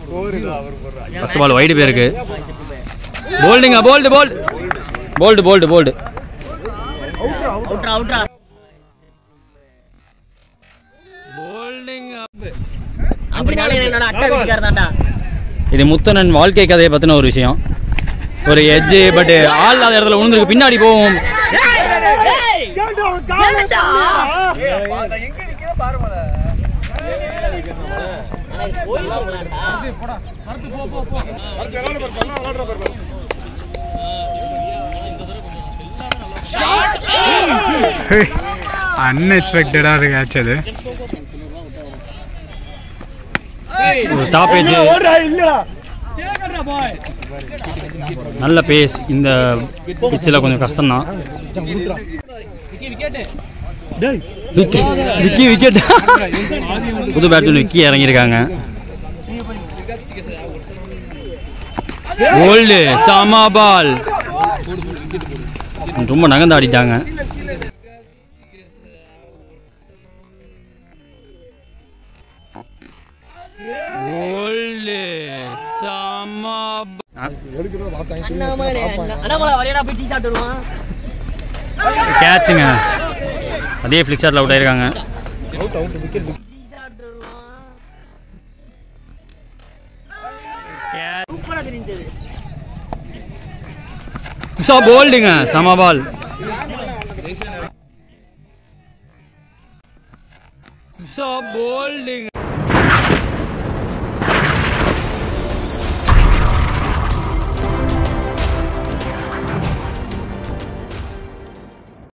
first ball wide பேருக்கு போல்டுங்க bowled bowled bowled bowled bowled அவுட்ரா அவுட்ரா போல்டிங் அப்படினாலே என்னடா அட்டை வீட்டுக்கார தான்டா இது முத்தனன் வாழ்க்கை கதையை பற்றின ஒரு விஷயம் ஒரு எட்ஜு பட் ஆள் இல்லாத இடத்துல விழுந்திருக்கு பின்னாடி போகும் அன்எக்ஸ்பெக்டடாக இருக்கு ஆச்சு அது ஒரு டாப் ஏஜ் நல்ல பேஸ் இந்த பிச்சில் கொஞ்சம் கஷ்டம்தான் விக்கி விக்கி விக்கெட் புது பேட்ஸ்மேன் விக்கி இறங்கியிருக்காங்க ஓல்டு சாமா பால் ரொம்ப நகர்ந்து ஆடிட்டாங்க ஓல்டு சாமா அண்ணாமலை அண்ணாமலை வரையடா போய் டீ சாப்பிட்டு வருவான் கேட்சுங்க அதே ஃப்ளிக்ஸாட்டில் அவுட் ஆயிருக்காங்க டீ சாப்பிட்டு வருவான் சூப்பரா தெரிஞ்சது புஷா போல்டுங்க சம பால் புஷா போல்டுங்க